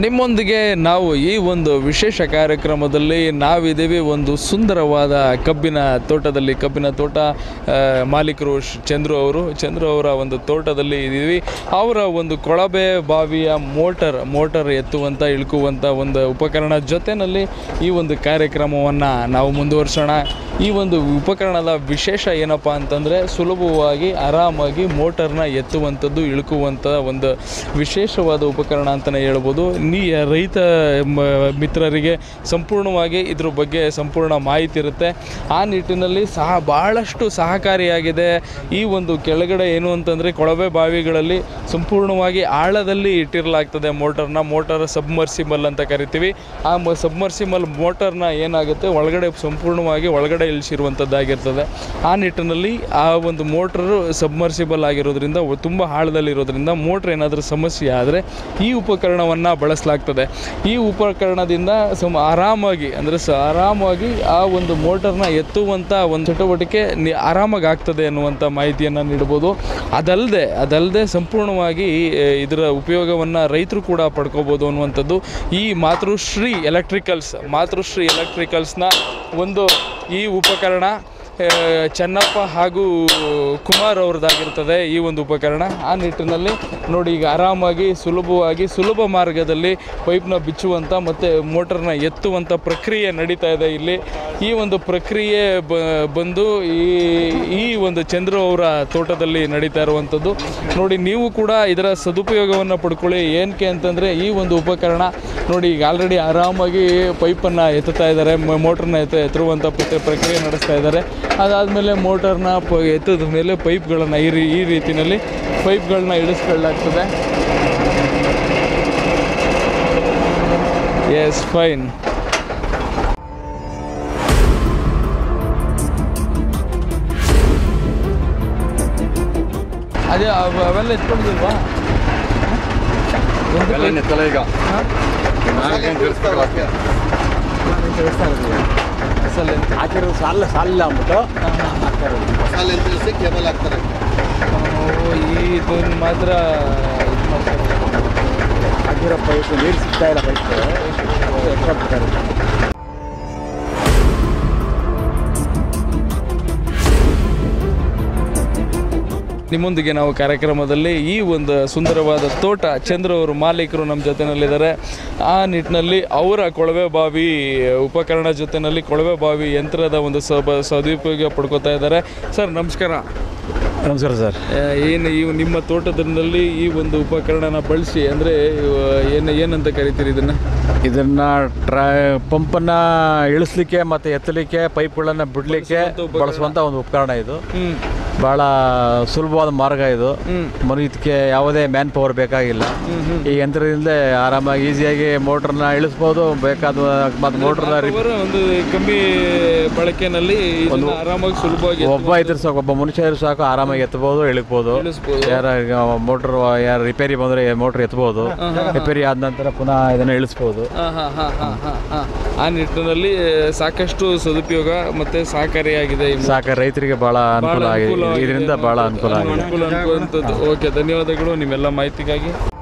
ನಿಮ್ಮೊಂದಿಗೆ ನಾವು ಈ ಒಂದು ವಿಶೇಷ ಕಾರ್ಯಕ್ರಮದಲ್ಲಿ ನಾವಿದ್ದೀವಿ ಒಂದು ಸುಂದರವಾದ ಕಬ್ಬಿನ ತೋಟದಲ್ಲಿ ಕಬ್ಬಿನ ತೋಟ ಆ, ಮಾಲೀಕರು ಶ್- ಚಂದ್ರು ಅವರು ಚಂದ್ರು ಅವರ ಒಂದು ತೋಟದಲ್ಲಿ ಇದ್ದೀವಿ ಅವರ ಒಂದು ಕೊಳವೆ ಬಾವಿಯ ಮೋಟರ್ ಮೋಟರ್ ಎತ್ತುವಂಥ ಇಳ್ಕುವಂಥ ಒಂದು ಉಪಕರಣ ಜೊತೆಯಲ್ಲಿ ಈ ಒಂದು ಕಾರ್ಯಕ್ರಮವನ್ನು ನಾವು ಮುಂದುವರ್ಸೋಣ ಈ ಒಂದು ಉಪಕರಣದ ವಿಶೇಷ ಏನಪ್ಪ ಅಂತಂದರೆ ಸುಲಭವಾಗಿ ಆರಾಮಾಗಿ ಮೋಟರ್ನ ಎತ್ತುವಂಥದ್ದು ಇಳ್ಕುವಂಥ ಒಂದು ವಿಶೇಷವಾದ ಉಪಕರಣ ಅಂತಲೇ ಹೇಳ್ಬೋದು ನೀ ರೈತ ಮ- ಮಿತ್ರರಿಗೆ ಸಂಪೂರ್ಣವಾಗಿ ಇದ್ರ ಬಗ್ಗೆ ಸಂಪೂರ್ಣ ಮಾಹಿತಿ ಇರುತ್ತೆ ಆ ನಿಟ್ಟಿನಲ್ಲಿ ಸಹ ಭಾಳಷ್ಟು ಸಹಕಾರಿಯಾಗಿದೆ ಈ ಒಂದು ಕೆಳಗಡೆ ಏನು ಅಂತಂದರೆ ಕೊಳವೆ ಬಾವಿಗಳಲ್ಲಿ ಸಂಪೂರ್ಣವಾಗಿ ಆಳದಲ್ಲಿ ಇಟ್ಟಿರಲಾಗ್ತದೆ ಮೋಟರ್ನ ಮೋಟರ್ ಸಬ್ಮರ್ಸಿಬಲ್ ಅಂತ ಕರಿತೀವಿ ಆ ಮ ಸಬ್ಮರ್ಸಿಬಲ್ ಮೋಟರ್ನ ಏನಾಗುತ್ತೆ ಒಳಗಡೆ ಸಂಪೂರ್ಣವಾಗಿ ಒಳಗಡೆ ಇಳಿಸಿರುವಂಥದ್ದಾಗಿರ್ತದೆ ಆ ನಿಟ್ಟಿನಲ್ಲಿ ಆ ಒಂದು ಮೋಟ್ರು ಸಬ್ಮರ್ಸಿಬಲ್ ಆಗಿರೋದ್ರಿಂದ ತುಂಬ ಆಳದಲ್ಲಿರೋದ್ರಿಂದ ಮೋಟ್ರ್ ಏನಾದರೂ ಸಮಸ್ಯೆ ಆದರೆ ಈ ಉಪಕರಣವನ್ನು ಬಳಸಲಾಗ್ತದೆ ಈ ಉಪಕರಣದಿಂದ ಸಮ ಆರಾಮಾಗಿ ಅಂದರೆ ಸ ಆರಾಮಾಗಿ ಆ ಒಂದು ಮೋಟರ್ನ ಎತ್ತುವಂಥ ಒಂದು ಚಟುವಟಿಕೆ ನಿ ಆರಾಮಾಗಿ ಆಗ್ತದೆ ಅನ್ನುವಂಥ ಮಾಹಿತಿಯನ್ನು ನೀಡ್ಬೋದು ಅದಲ್ಲದೆ ಅದಲ್ಲದೆ ಸಂಪೂರ್ಣವಾಗಿ ಆ, ಇದರ ಉಪಯೋಗವನ್ನು ರೈತರು ಕೂಡ ಪಡ್ಕೋಬೋದು ಅನ್ನುವಂಥದ್ದು ಈ ಮಾತೃಶ್ರೀ ಎಲೆಕ್ಟ್ರಿಕಲ್ಸ್ ಮಾತೃಶ್ರೀ ಎಲೆಕ್ಟ್ರಿಕಲ್ಸ್ನ ಒಂದು ಈ ಉಪಕರಣ ಆ, ಚೆನ್ನಪ್ಪ ಹಾಗೂ ಕುಮಾರ್ ಅವ್ರದ್ದಾಗಿರ್ತದೆ ಈ ಒಂದು ಉಪಕರಣ ಆ ನಿಟ್ಟಿನಲ್ಲಿ ನೋಡಿ ಈಗ ಆರಾಮಾಗಿ ಸುಲಭವಾಗಿ ಸುಲಭ ಮಾರ್ಗದಲ್ಲಿ ಪೈಪ್ನ ಬಿಚ್ಚುವಂಥ ಮತ್ತು ಮೋಟರ್ನ ಎತ್ತುವಂಥ ಪ್ರಕ್ರಿಯೆ ನಡೀತಾ ಇದೆ ಇಲ್ಲಿ ಈ ಒಂದು ಪ್ರಕ್ರಿಯೆ ಬ ಬಂದು ಈ ಈ ಒಂದು ಚಂದ್ರು ಅವರ ತೋಟದಲ್ಲಿ ನಡೀತಾ ಇರುವಂಥದ್ದು ನೋಡಿ ನೀವು ಕೂಡ ಇದರ ಸದುಪಯೋಗವನ್ನು ಪಡ್ಕೊಳ್ಳಿ ಏನಕ್ಕೆ ಅಂತಂದರೆ ಈ ಒಂದು ಉಪಕರಣ ನೋಡಿ ಈಗ ಆಲ್ರೆಡಿ ಆರಾಮಾಗಿ ಪೈಪನ್ನು ಎತ್ತುತ್ತಾ ಇದ್ದಾರೆ ಮೋಟ್ರನ್ನ ಎತ್ತ ಎತ್ತರುವಂಥ ಪ್ರತಿ- ಪ್ರಕ್ರಿಯೆ ನಡೆಸ್ತಾ ಇದ್ದಾರೆ ಅದಾದಮೇಲೆ ಮೋಟರ್ನ ಪ ಎತ್ತದ ಮೇಲೆ ಪೈಪ್ಗಳನ್ನು ಈ ರೀ ಈ ರೀತಿಯಲ್ಲಿ ಪೈಪ್ಗಳನ್ನ ಇಳಿಸ್ಕೊಳ್ಳಾಗ್ತದೆ ಎಸ್ ಫೈನ್ ಅದೇ ಅವ- ಅವೆಲ್ಲ ಎತ್ಕೊಂಡಿಲ್ವಾ ಒಂದು ಎಲ್ಲ ನೆತ್ತಲ್ಲ ಈಗ ನಾಲ್ಕು ಗಂಟೆ ಇಳಿಸ್ಬೇಕು ಅಷ್ಟೇ. ಅಸಲ್ ಎಂತ ಹಾಕಿರೋದು ಸಾಲ ಸಾಲಿಲ್ಲ ಅಂದ್ಬಿಟ್ಟು ಹಾಕ್ತಾ ಇರೋದು ಮಸಾಲೆ ತಿಳಿಸಿ ಕೇಬಲ್ ಹಾಕ್ತಾರೆ ಓ, ಈ ಇದನ್ನ ಮಾತ್ರ ಇದು ಮಾಡ್ತಾರೆ ಹಾಕಿರೋ ಪೈಪ್ ನೀರು ಸಿಗ್ತಾ ಇಲ್ಲ ಪೈಪ್ ಎಕ್ಸ್ಟ್ರಾ ಬಿಡ್ತಾ ಇರೋದು ನಿಮ್ಮೊಂದಿಗೆ ನಾವು ಕಾರ್ಯಕ್ರಮದಲ್ಲಿ ಈ ಒಂದು ಸುಂದರವಾದ ತೋಟ ಚಂದ್ರ ಅವರು ಮಾಲೀಕರು ನಮ್ಮ ಜೊತೆನಲ್ಲಿದ್ದಾರೆ ಆ ನಿಟ್ಟಿನಲ್ಲಿ ಅವರ ಕೊಳವೆ ಬಾವಿ ಉಪಕರಣ ಜೊತೆನಲ್ಲಿ ಕೊಳವೆ ಬಾವಿ ಯಂತ್ರದ ಒಂದು ಸಬ ಸದುಪಯೋಗ ಪಡ್ಕೋತಾ ಇದ್ದಾರೆ ಸರ್ ನಮಸ್ಕಾರ ನಮಸ್ಕಾರ ಸರ್ ಏನು ಈ ನಿಮ್ಮ ತೋಟದಲ್ಲಿ ಈ ಒಂದು ಉಪಕರಣನ ಬಳಸಿ ಅಂದರೆ ಏನು ಏನಂತ ಕರಿತೀರಿ ಇದನ್ನು ಇದನ್ನ ಟ್ರೈ ಪಂಪನ್ನ ಇಳಿಸ್ಲಿಕ್ಕೆ ಮತ್ತೆ ಎತ್ತಲಿಕ್ಕೆ ಪೈಪ್ಗಳನ್ನ ಬಿಡ್ಲಿಕ್ಕೆ ಬಳಸುವಂತ ಒಂದು ಉಪಕರಣ ಇದು ಹ್ಞೂ ಬಹಳ ಸುಲಭವಾದ ಮಾರ್ಗ ಇದು ಮನು ಇದಕ್ಕೆ ಯಾವುದೇ ಮ್ಯಾನ್ ಪವರ್ ಬೇಕಾಗಿಲ್ಲ ಈ ಯಂತ್ರದಿಂದ ಆರಾಮಾಗಿ ಈಸಿಯಾಗಿ ಮೋಟ್ರನ್ನ ಇಳಿಸ್ಬೋದು ಬೇಕಾದ ಮತ್ತೆ ಮೋಟ್ರನ್ನ ಅವರ ಒಂದು ಕಮ್ಮಿ ಬಳಕೆನಲ್ಲಿ ಇದನ್ನ ಆರಾಮಾಗಿ ಸುಲಭವಾಗಿ ಒಬ್ಬ ಇದ್ರೆ ಸಾಕು ಒಬ್ಬ ಮನುಷ್ಯ ಇದ್ರೆ ಸಾಕು ಆರಾಮಾಗಿ ಎತ್ತಬಹುದು ಇಳಿಸ್ಬೋದು ಇಳಿಸ್ಬೋದು. ಯಾರ ಮೋಟ್ರ್ ಯಾರ ರಿಪೇರಿ ಬಂದ್ರೆ ಮೋಟ್ರ್ ಎತ್ತಬಹುದು ರಿಪೇರಿ ಆದ ನಂತರ ಪುನಃ ಇದನ್ನ ಇಳಿಸ್ಬೋದು ಹಾ, ಹಾ, ಹಾ, ಹಾ, ಹಾ, ಹಾ. ಆ ನಿಟ್ಟಿನಲ್ಲಿ ಸಾಕಷ್ಟು ಸದುಪಯೋಗ ಮತ್ತೆ ಸಹಕಾರಿಯಾಗಿದೆ ಈ ಸಾಕ ರೈತರಿಗೆ ಬಹಳ ಅನುಕೂಲ ಆಗಿದೆ ಇದರಿಂದ ಬಹಳ ಅನುಕೂಲ ಆಗಿದೆ ಅನುಕೂಲ ಅನ್ಕುವಂಥದ್ದು ಓಕೆ ಧನ್ಯವಾದಗಳು ನಿಮ್ಮೆಲ್ಲ ಮಾಹಿತಿಗಾಗಿ